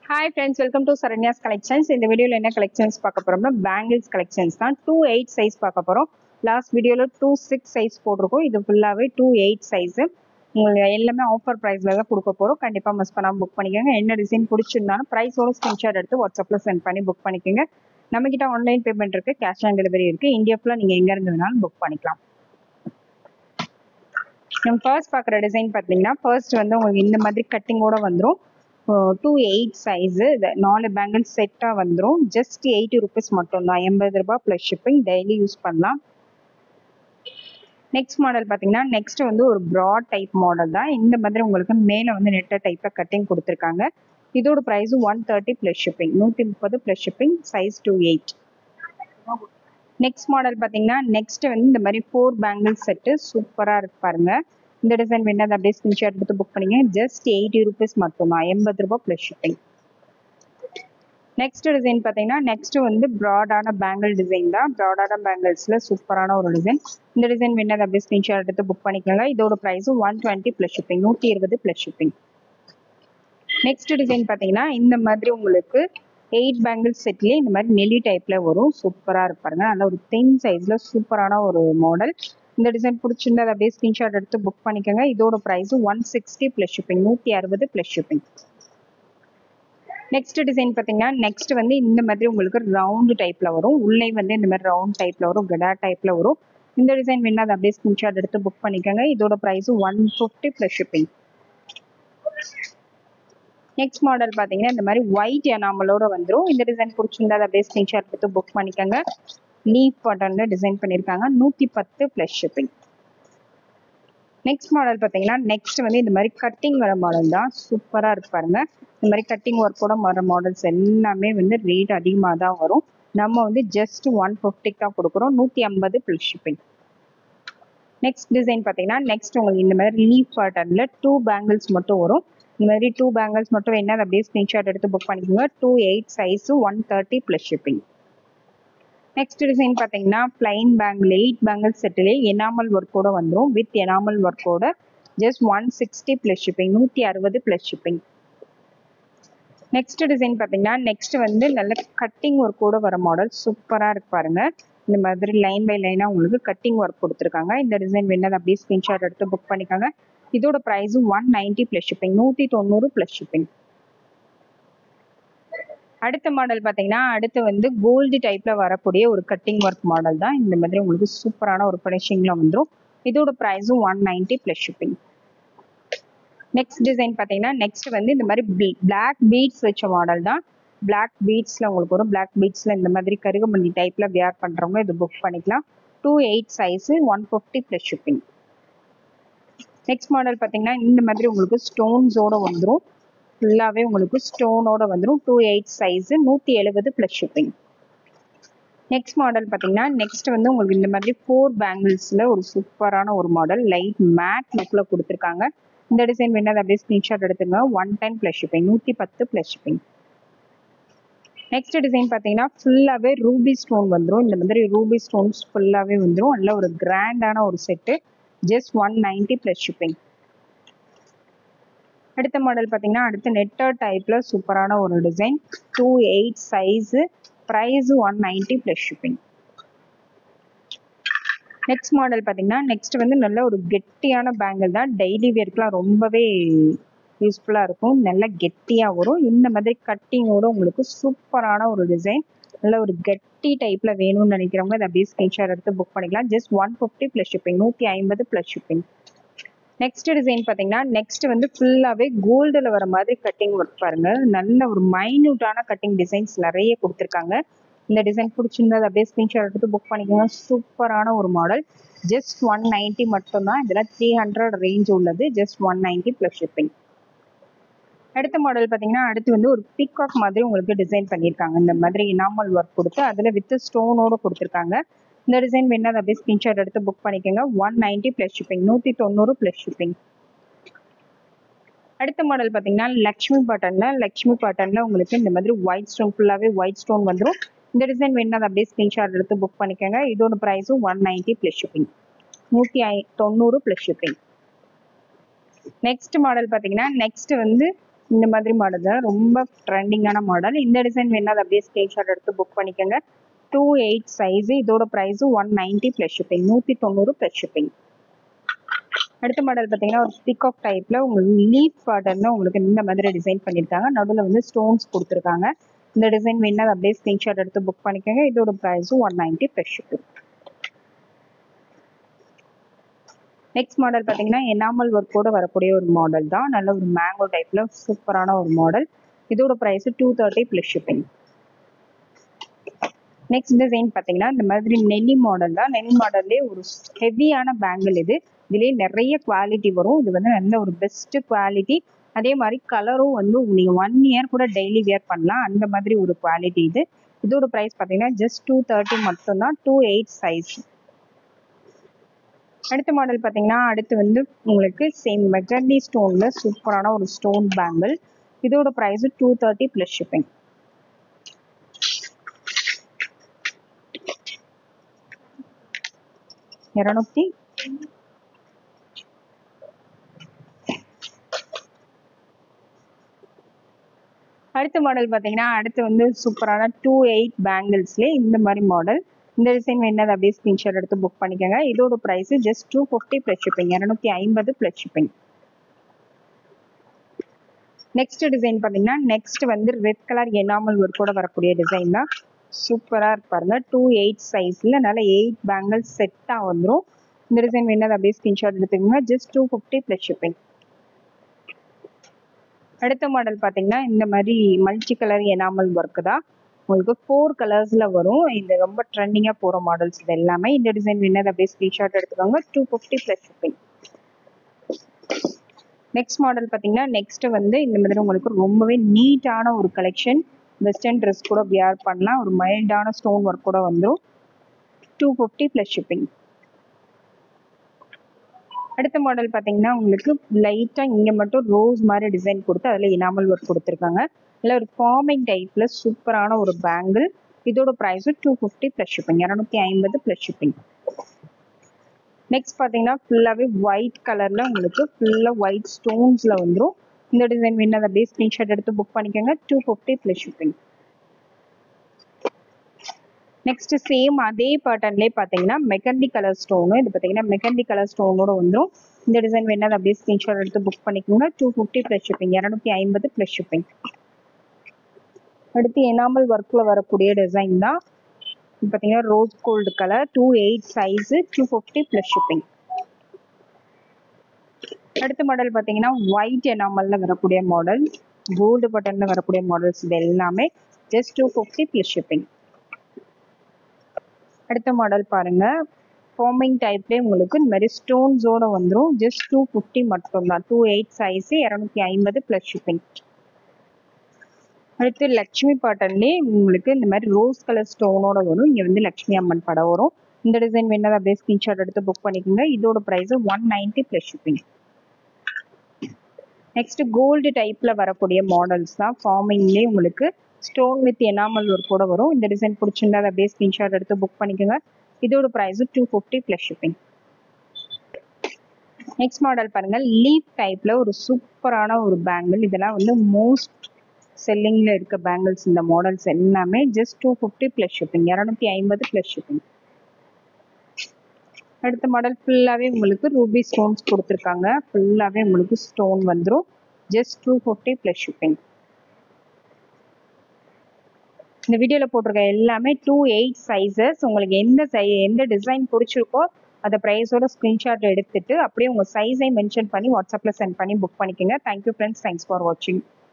hi friends welcome to Saranya's collections இந்த வீடியோவில் என்ன கலெக்ஷன்ஸ் பார்க்க போறோம்னா பேங்கிள்ஸ் கலெக்ஷன்ஸ் தான் டூ எயிட் சைஸ் பார்க்க போகிறோம் லாஸ்ட் வீடியோவில் டூ சிக்ஸ் சைஸ் போட்டிருக்கோம் இது ஃபுல்லாகவே டூ எயிட் சைஸு உங்களுக்கு எல்லாமே ஆஃபர் ப்ரைஸில் தான் கொடுக்க போகிறோம் கண்டிப்பாக மிஸ் பண்ணாமல் புக் பண்ணிக்கோங்க என்ன டிசைன் பிடிச்சிருந்தாலும் ப்ரைஸோட ஸ்க்ரீன்ஷாட் எடுத்து வாட்ஸ்அப்பில் சென்ட் பண்ணி புக் பண்ணிக்கோங்க நம்மக்கிட்ட ஆன்லைன் பேமெண்ட் இருக்குது கேஷ் ஆன் டெலிவரி இருக்குது இந்தியா ஃபுல்லாக நீங்கள் எங்கே இருந்ததுனாலும் புக் பண்ணிக்கலாம் நம்ம ஃபர்ஸ்ட் பார்க்குற டிசைன் பார்த்தீங்கன்னா ஃபர்ஸ்ட் வந்து உங்களுக்கு இந்த மாதிரி கட்டிங்கோட வந்துடும் டூ எயிட் சைஸு நாலு பேங்கிள் செட்டாக வந்துடும் ஜஸ்ட் எயிட்டி ருபீஸ் மட்டும்தான் எண்பது ரூபாய் ப்ளஸ் ஷிப்பிங் டெய்லி யூஸ் பண்ணலாம் நெக்ஸ்ட் மாடல் பார்த்தீங்கன்னா நெக்ஸ்ட் வந்து ஒரு ப்ராட் டைப் மாடல் தான் இந்த மாதிரி உங்களுக்கு மேலே வந்து நெட்டர் டைப்பில் கட்டிங் கொடுத்துருக்காங்க இதோட price one thirty plus shipping நூற்றி முப்பது plus shipping size two eight next model பார்த்தீங்கன்னா நெக்ஸ்ட் வந்து இந்த மாதிரி ஃபோர் பேங்கிள் செட்டு சூப்பராக இருக்கு பாருங்க இந்த டிசைன் வேணாது அப்படியே ஸ்கிரீன்ஷாட் எடுத்து புக் பண்ணிங்க ஜஸ்ட் எயிட்டி ருபீஸ் மட்டும்தான் எண்பது ரூபாய் ப்ளஸ் ஷிப்பிங் நெக்ஸ்ட் டிசைன் பார்த்தீங்கன்னா நெக்ஸ்ட் வந்து ப்ராடான பேங்கிள் டிசைன் தான் ப்ராடான பேங்கிள்ஸில் சூப்பரான ஒரு டிசைன் இந்த டிசைன் வேணாது அப்படியே ஸ்கிரீன்ஷாட் எடுத்து புக் பண்ணிக்கோங்க இதோட price one twenty plus shipping நூற்றி இருபது ப்ளஸ் ஷிப்பிங் நெக்ஸ்ட் டிசைன் பார்த்தீங்கன்னா இந்த மாதிரி உங்களுக்கு எயிட் பேங்கிள் செட்லேயே இந்த மாதிரி நெல்லி டைப்பில் வரும் சூப்பராக இருப்பாருங்க நல்ல ஒரு தின் சைஸில் சூப்பரான ஒரு மாடல் இந்த டிசைன் பிடிச்சிருந்தா அதை அப்படியே ஸ்க்ரீன்ஷாட் எடுத்து புக் பண்ணிக்கோங்க இதோட price one sixty plus shipping நூற்றி அறுபது ப்ளஸ் ஷிப்பிங் நெக்ஸ்ட் டிசைன் பார்த்தீங்கன்னா நெக்ஸ்ட் வந்து இந்த மாதிரி உங்களுக்கு ரவுண்டு டைப்பில் வரும் உள்ளே வந்து இந்த மாதிரி ரவுண்ட் டைப்பில் வரும் கடா டைப்பில் வரும் இந்த டிசைன் வேணா அதை அப்படியே ஸ்க்ரீன்ஷாட் எடுத்து புக் பண்ணிக்கோங்க இதோட price one fifty plus shipping next model பார்த்தீங்கன்னா இந்த மாதிரி ஒயிட் எனாமலோட வந்துடும் இந்த டிசைன் பிடிச்சிருந்தா அதை அப்படியே ஸ்க்ரீன்ஷாட் எடுத்து புக் பண்ணிக்கோங்க லீஃப் பட்டனில் டிசைன் பண்ணியிருக்காங்க நூற்றி பத்து ப்ளஸ் ஷிப்பிங் நெக்ஸ்ட் மாடல் பார்த்தீங்கன்னா நெக்ஸ்ட் வந்து இந்த மாதிரி கட்டிங் வர மாடல் தான் சூப்பராக இருக்கு பாருங்க இந்த மாதிரி கட்டிங் ஒர்க்கோட வர மாடல்ஸ் எல்லாமே வந்து ரேட் அதிகமாக தான் வரும் நம்ம வந்து ஜஸ்ட் ஒன் ஃபிஃப்டிக்கு தான் கொடுக்குறோம் நூற்றி ஐம்பது ப்ளஸ் ஷிப்பிங் நெக்ஸ்ட் டிசைன் பார்த்தீங்கன்னா நெக்ஸ்ட் உங்களுக்கு இந்த மாதிரி லீஃப் பேட்டர்னில் டூ பேங்கிள்ஸ் மட்டும் வரும் இந்த மாதிரி டூ பேங்கிள்ஸ் மட்டும் வேணா அப்படியே ஸ்க்ரீன்ஷாட் எடுத்து புக் பண்ணிக்கோங்க two eight size one thirty plus shipping next design பார்த்தீங்கன்னா பிளைன் பேங்கிள் எயிட் பேங்கிள் செட்டிலே எனாமல் ஒர்க்கோட வந்துடும் வித் எனாமல் ஒர்க்கோட just one sixty plus shipping நூற்றி அறுபது ப்ளஸ் ஷிப்பிங் நெக்ஸ்ட் டிசைன் பார்த்தீங்கன்னா நெக்ஸ்ட் வந்து நல்ல கட்டிங் ஒர்க்கோட வர மாடல் சூப்பராக இருக்கு பாருங்க இந்த மாதிரி லைன் பை லைனாக உங்களுக்கு கட்டிங் ஒர்க் கொடுத்துருக்காங்க இந்த டிசைன் வேணாது அப்படியே ஸ்க்ரீன்ஷாட் எடுத்து புக் பண்ணிக்கோங்க இதோட price one ninety plus shipping நூற்றி தொண்ணூறு ப்ளஸ் ஷிப்பிங் அடுத்த மாடல் பார்த்தீங்கன்னா அடுத்து வந்து கோல்டு டைப்பில் வரக்கூடிய ஒரு கட்டிங் ஒர்க் மாடல் தான் இந்த மாதிரி உங்களுக்கு சூப்பரான ஒரு ஃபினிஷிங்கில் வந்துடும் இதோட ப்ரைஸும் one ninety plus shipping next design பார்த்தீங்கன்னா நெக்ஸ்ட் வந்து இந்த மாதிரி பிளாக் பீட்ஸ் வச்ச மாடல் தான் பிளாக் பீட்ஸில் உங்களுக்கு வரும் பிளாக் பீட்ஸில் இந்த மாதிரி கருகமல்லி டைப்பில் வியர் பண்ணுறவங்க இது புக் பண்ணிக்கலாம் two eight size one fifty plus shipping next model பார்த்தீங்கன்னா இந்த மாதிரி உங்களுக்கு ஸ்டோன்ஸோட வந்துடும் ஃபுல்லாகவே உங்களுக்கு ஸ்டோனோட வந்துடும் டூ எயிட் சைஸு நூற்றி எழுபது ப்ளஸ் ஷிப்பிங் நெக்ஸ்ட் மாடல் பார்த்தீங்கன்னா நெக்ஸ்ட் வந்து உங்களுக்கு இந்த மாதிரி ஃபோர் பேங்கிள்ஸில் ஒரு சூப்பரான ஒரு மாடல் லைட் மேட் லுக்கில் கொடுத்துருக்காங்க இந்த டிசைன் வேணாது அப்படியே ஸ்க்ரீன்ஷாட் எடுத்துங்க ஒன் டென் ப்ளஸ் ஷிப்பிங் நூற்றி பத்து ப்ளஸ் ஷிப்பிங் நெக்ஸ்ட் டிசைன் பார்த்தீங்கன்னா ஃபுல்லாகவே ரூபி ஸ்டோன் வந்துடும் இந்த மாதிரி ரூபி ஸ்டோன்ஸ் ஃபுல்லாகவே வந்துடும் நல்ல ஒரு கிராண்டான ஒரு set just one ninety plus shipping அடுத்த மாடல் பார்த்தீங்கன்னா அடுத்து நெட்டர் டைப்பில் சூப்பரான ஒரு design two eight size price one ninety plus shipping next model பார்த்தீங்கன்னா நெக்ஸ்ட் வந்து நல்ல ஒரு கெட்டியான பேங்கிள் தான் டெய்லி வேர்க்கெலாம் ரொம்பவே யூஸ்ஃபுல்லாக இருக்கும் நல்ல கெட்டியாக வரும் இந்த மாதிரி கட்டிங்கோட உங்களுக்கு சூப்பரான ஒரு டிசைன் நல்ல ஒரு கெட்டி டைப்பில் வேணும்னு நினைக்கிறவங்க அதை அப்படியே ஸ்க்ரீன்ஷாட் எடுத்து புக் பண்ணிக்கலாம் just one fifty plus shipping நூற்றி ஐம்பது ப்ளஸ் ஷிப்பிங் நெக்ஸ்ட் டிசைன் பார்த்தீங்கன்னா நெக்ஸ்ட் வந்து ஃபுல்லாகவே கோல்டில் வர மாதிரி கட்டிங் ஒர்க் பாருங்க நல்ல ஒரு மைன்யூட்டான கட்டிங் டிசைன்ஸ் நிறைய கொடுத்துருக்காங்க இந்த டிசைன் பிடிச்சிருந்தா அதை அப்படியே ஸ்க்ரீன்ஷாட் எடுத்து புக் பண்ணிக்கோங்க சூப்பரான ஒரு மாடல் ஜஸ்ட் ஒன் நைன்ட்டி மட்டும்தான் இதில் த்ரீ ஹண்ட்ரட் ரேஞ்ச் உள்ளது just one ninety plus shipping அடுத்த மாடல் பார்த்தீங்கன்னா அடுத்து வந்து ஒரு பீகாக் மாதிரி உங்களுக்கு டிசைன் பண்ணியிருக்காங்க இந்த மாதிரி இனாமல் ஒர்க் கொடுத்து அதில் வித் ஸ்டோனோட கொடுத்துருக்காங்க இந்த டிசைன் வேணா அதை அப்படியே ஸ்க்ரீன்ஷாட் எடுத்து புக் பண்ணிக்கோங்க ஒன் நைன்ட்டி ப்ளஸ் ஷிப்பிங் நூற்றி தொண்ணூறு ப்ளஸ் ஷிப்பிங் அடுத்த மாடல் பார்த்தீங்கன்னா லக்ஷ்மி பாட்டனில் லக்ஷ்மி பாட்டனில் உங்களுக்கு இந்த மாதிரி ஒயிட் ஸ்டோன் ஃபுல்லாகவே ஒயிட் ஸ்டோன் வந்துடும் இந்த டிசைன் வேணா அதை அப்படியே ஸ்க்ரீன்ஷாட் எடுத்து புக் பண்ணிக்கோங்க இதோட ப்ரைஸும் ஒன் நைன்ட்டி ப்ளஸ் ஷிப்பிங் நூற்றி ஐ தொண்ணூறு ப்ளஸ் ஷிப்பிங் நெக்ஸ்ட் மாடல் பார்த்தீங்கன்னா நெக்ஸ்ட் வந்து இந்த மாதிரி மாடல் தான் ரொம்ப ட்ரெண்டிங்கான மாடல் இந்த டிசைன் வேணா அதை அப்படியே ஸ்க்ரீன்ஷாட் எடுத்து புக் பண்ணிக்கோங்க டூ எயிட் சைஸு இதோட price one ninety plus shipping நூற்றி தொண்ணூறு ப்ளஸ் ஷிப்பிங் அடுத்த மாடல் பார்த்தீங்கன்னா ஒரு பிகாக் டைப்பில் உங்களுக்கு லீஃப் பேட்டர்னு உங்களுக்கு இந்த மாதிரி டிசைன் பண்ணியிருக்காங்க நடுவில் வந்து ஸ்டோன்ஸ் கொடுத்துருக்காங்க இந்த டிசைன் வேணா அதை அப்படியே ஸ்க்ரீன்ஷாட் எடுத்து புக் பண்ணிக்கோங்க இதோட ப்ரைஸும் one ninety plus shipping next model பார்த்தீங்கன்னா எனாமல் ஒர்க்கோட வரக்கூடிய ஒரு மாடல் தான் நல்ல ஒரு மேங்கோ டைப்பில் சூப்பரான ஒரு மாடல் இதோட price two thirty plus shipping next design பார்த்தீங்கன்னா இந்த மாதிரி நெல்லி மாடல் தான் நெல்லி மாடல்லே ஒரு ஹெவியான பேங்கிள் இது இதுலேயே நிறைய குவாலிட்டி வரும் இது வந்து நல்ல ஒரு பெஸ்ட் குவாலிட்டி அதே மாதிரி கலரும் வந்து நீங்கள் ஒன் இயர் கூட டெய்லி வியர் பண்ணலாம் அந்த மாதிரி ஒரு குவாலிட்டி இது இதோட ப்ரைஸ் பார்த்தீங்கன்னா ஜஸ்ட் டூ தேர்ட்டி மட்டும்தான் டூ எயிட் சைஸ் அடுத்த மாடல் பார்த்தீங்கன்னா அடுத்து வந்து உங்களுக்கு சேம் மெகண்டி ஸ்டோனில் சூப்பரான ஒரு ஸ்டோன் பேங்கிள் இதோட price two thirty plus shipping இரநூத்தி அடுத்த மாடல் பார்த்தீங்கன்னா அடுத்து வந்து சூப்பரான டூ எயிட் பேங்கிள்ஸ்லேயே இந்த மாதிரி மாடல் இந்த டிசைன் வேணாது அப்படியே ஸ்க்ரீன்ஷாட் எடுத்து புக் பண்ணிக்கோங்க இதோட price just two fifty plus shipping இரநூத்தி ஐம்பது ப்ளஸ் ஷிப்பிங் நெக்ஸ்ட் டிசைன் பார்த்தீங்கன்னா நெக்ஸ்ட் வந்து ரெட் கலர் எனாமல் ஒர்க்கோட வரக்கூடிய டிசைன் தான் சூப்பராக இருப்பாருங்க டூ எயிட் சைஸில் நல்ல எயிட் பேங்கிள் செட்டாக வந்துடும் இந்த டிசைன் வேணாது அப்படியே ஸ்க்ரீன்ஷாட் எடுத்துக்கோங்க just two fifty plus shipping அடுத்த மாடல் பார்த்தீங்கன்னா இந்த மாதிரி மல்டி கலர் எனாமல் ஒர்க்கு தான் உங்களுக்கு ஃபோர் கலர்ஸில் வரும் இந்த ரொம்ப ட்ரெண்டிங்காக போகிற மாடல்ஸ் இது எல்லாமே இந்த டிசைன் வேணாது அப்படியே ஸ்க்ரீன்ஷாட் எடுத்துக்கோங்க two fifty plus shipping next model பார்த்தீங்கன்னா நெக்ஸ்ட் வந்து இந்த மாதிரி உங்களுக்கு ரொம்பவே நீட்டான ஒரு கலெக்ஷன் வெஸ்டர்ன் ட்ரெஸ் கூட வியர் பண்ணலாம் ஒரு மைல்டான ஸ்டோன் ஒர்க் கூட வந்துடும் டூ ஃபிஃப்டி ப்ளஸ் ஷிப்பிங் அடுத்த மாடல் பார்த்தீங்கன்னா உங்களுக்கு லைட்டாக இங்கே மட்டும் ரோஸ் மாதிரி டிசைன் கொடுத்து அதில் இனாமல் ஒர்க் கொடுத்துருக்காங்க இல்லை ஒரு ஃபார்மிங் டைப்பில் சூப்பரான ஒரு பேங்கிள் இதோட ப்ரைஸும் டூ ஃபிஃப்டி ப்ளஸ் ஷிப்பிங் இரநூத்தி ஐம்பது ப்ளஸ் ஷிப்பிங் நெக்ஸ்ட் பார்த்தீங்கன்னா ஃபுல்லாகவே ஒயிட் கலரில் உங்களுக்கு ஃபுல்லாக ஒயிட் ஸ்டோன்ஸில் வந்துடும் இந்த டிசைன் வேணும் அதை அப்படியே ஸ்க்ரீன்ஷாட் எடுத்து புக் பண்ணிக்கோங்க two fifty plus shipping next same அதே பேட்டர்ன்லேயே பார்த்தீங்கன்னா மெகண்டி கலர் ஸ்டோனு இது பார்த்தீங்கன்னா மெகண்டி கலர் ஸ்டோனோட வந்துடும் இந்த டிசைன் வேணா அதை அப்படியே ஸ்க்ரீன்ஷாட் எடுத்து புக் பண்ணிக்கோங்க டூ ஃபிஃப்டி ப்ளஸ் ஷிப்பிங் இரநூத்தி ஐம்பது ப்ளஸ் ஷிப்பிங் அடுத்து எனாமல் ஒர்க்கில் வரக்கூடிய டிசைன் தான் பார்த்தீங்கன்னா rose gold colour two eight size two fifty plus shipping அடுத்த மாடல் பார்த்தீங்கன்னா ஒயிட் எனாமலில் வரக்கூடிய மாடல் கோல்டு பட்டனில் வரக்கூடிய மாடல்ஸ் இது எல்லாமே just two fifty plus shipping அடுத்த மாடல் பாருங்க ஃபார்மிங் டைப்லேயே உங்களுக்கு இந்த மாதிரி ஸ்டோன்ஸோட வந்துடும் ஜஸ்ட் டூ ஃபிஃப்டி மட்டும்தான் டூ எயிட் சைஸு இரநூத்தி ஐம்பது ப்ளஸ் ஷிப்பிங் அடுத்து லக்ஷ்மி பாட்டன்லேயே உங்களுக்கு இந்த மாதிரி ரோஸ் கலர் ஸ்டோனோட வரும் இங்கே வந்து லக்ஷ்மி அம்மன் படம் வரும் இந்த டிசைன் வேணாலும் அப்படியே ஸ்க்ரீன்ஷாட் எடுத்து புக் பண்ணிக்கோங்க இதோட price one ninety plus shipping next gold டைப்ல வரக்கூடிய மாடல்ஸ் தான் ஃபார்மிங்லேயே உங்களுக்கு ஸ்டோன் வித் எனாமல் ஒர்க் கூட வரும் இந்த டிசைன் பிடிச்சிருந்தா அதை அப்படியே ஸ்க்ரீன்ஷாட் எடுத்து புக் பண்ணிக்கோங்க இதோட price two fifty plus shipping next model பாருங்க லீஃப் டைப்ல ஒரு சூப்பரான ஒரு பேங்கிள் இதெல்லாம் வந்து மோஸ்ட் செல்லிங்ல இருக்க பேங்கிள்ஸ் இந்த மாடல்ஸ் எல்லாமே just two fifty plus shipping இரநூத்தி ஐம்பது ப்ளஸ் ஷிப்பிங் அடுத்த மாடல் ஃபுல்லாகவே உங்களுக்கு ரூபி ஸ்டோன்ஸ் கொடுத்துருக்காங்க ஃபுல்லாகவே உங்களுக்கு ஸ்டோன் வந்துடும் just two fifty plus shipping இந்த வீடியோவில் போட்டிருக்க எல்லாமே டூ எயிட் சைஸஸ் உங்களுக்கு எந்த சை எந்த டிசைன் பிடிச்சிருக்கோ அந்த ப்ரைஸோட ஸ்க்ரீன்ஷாட் எடுத்துட்டு அப்படியே உங்கள் சைஸை மென்ஷன் பண்ணி வாட்ஸ்அப்பில் சென்ட் பண்ணி புக் பண்ணிக்கோங்க தேங்க்யூ ஃப்ரெண்ட்ஸ் தேங்க்ஸ் ஃபார் வாட்சிங்